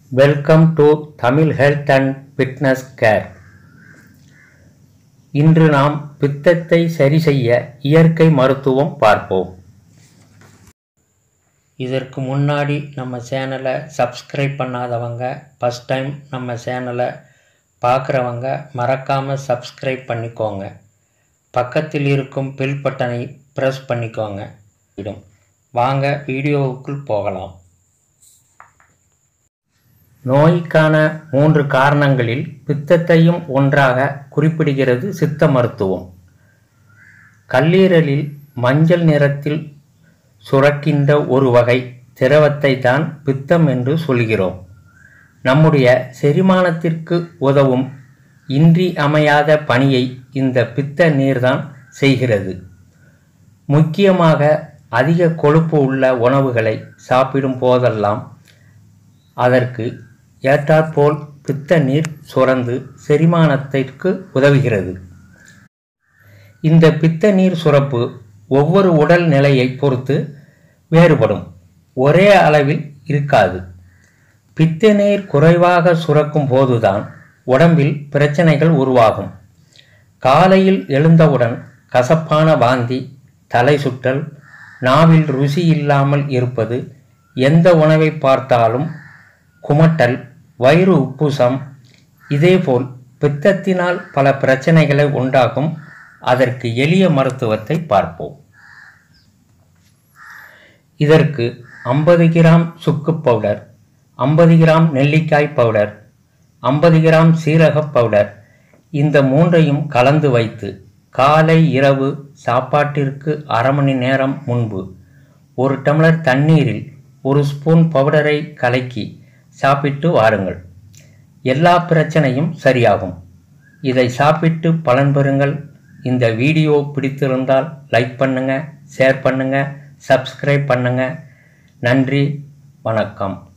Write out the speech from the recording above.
welcome to Tamil health and fitness care இன்று நாம் பித்தத்தை சரி செய்ய இயற்கை மருத்துவம் பார்ப்போம் இதற்கு முன்னாடி நம்ம சேனலை சப்ஸ்கிரைப் பண்ணாதவங்க ஃபஸ்ட் டைம் நம்ம சேனலை பார்க்குறவங்க மறக்காமல் சப்ஸ்கிரைப் பண்ணிக்கோங்க பக்கத்தில் இருக்கும் பெல் பட்டனை ப்ரெஸ் பண்ணிக்கோங்க இடும் வாங்க வீடியோவுக்குள் போகலாம் நோய்க்கான மூன்று காரணங்களில் பித்தத்தையும் ஒன்றாக குறிப்பிடுகிறது சித்த மருத்துவம் கல்லீரலில் மஞ்சள் நிறத்தில் சுரக்கின்ற ஒரு வகை திரவத்தை தான் பித்தம் என்று சொல்கிறோம் நம்முடைய செரிமானத்திற்கு உதவும் இன்றி அமையாத பணியை இந்த பித்த நீர்தான் செய்கிறது முக்கியமாக அதிக கொழுப்பு உள்ள உணவுகளை சாப்பிடும் போதெல்லாம் அதற்கு ஏற்றாற்போல் பித்த நீர் சுரந்து செரிமானத்திற்கு உதவுகிறது இந்த பித்த நீர் சுரப்பு ஒவ்வொரு உடல் நிலையை பொறுத்து வேறுபடும் ஒரே அளவில் இருக்காது பித்த நீர் குறைவாக சுரக்கும் போதுதான் உடம்பில் பிரச்சனைகள் உருவாகும் காலையில் எழுந்தவுடன் கசப்பான வாந்தி தலை சுற்றல் நாவில் ருசி இல்லாமல் இருப்பது எந்த உணவை பார்த்தாலும் குமட்டல் வயிறு உப்புசம் இதேபோல் பித்தத்தினால் பல பிரச்சனைகளை உண்டாகும் அதற்கு எளிய மருத்துவத்தை பார்ப்போம் இதற்கு ஐம்பது கிராம் சுக்கு பவுடர் ஐம்பது கிராம் நெல்லிக்காய் பவுடர் ஐம்பது கிராம் சீரக பவுடர் இந்த மூன்றையும் கலந்து வைத்து காலை இரவு சாப்பாட்டிற்கு அரை மணி நேரம் முன்பு ஒரு டம்ளர் தண்ணீரில் ஒரு ஸ்பூன் பவுடரை கலக்கி சாப்பிட்டு வாருங்கள் எல்லா பிரச்சனையும் சரியாகும் இதை சாப்பிட்டு பலன் பெறுங்கள் இந்த வீடியோ பிடித்திருந்தால் லைக் பண்ணுங்க ஷேர் பண்ணுங்க சப்ஸ்கிரைப் பண்ணுங்க நன்றி வணக்கம்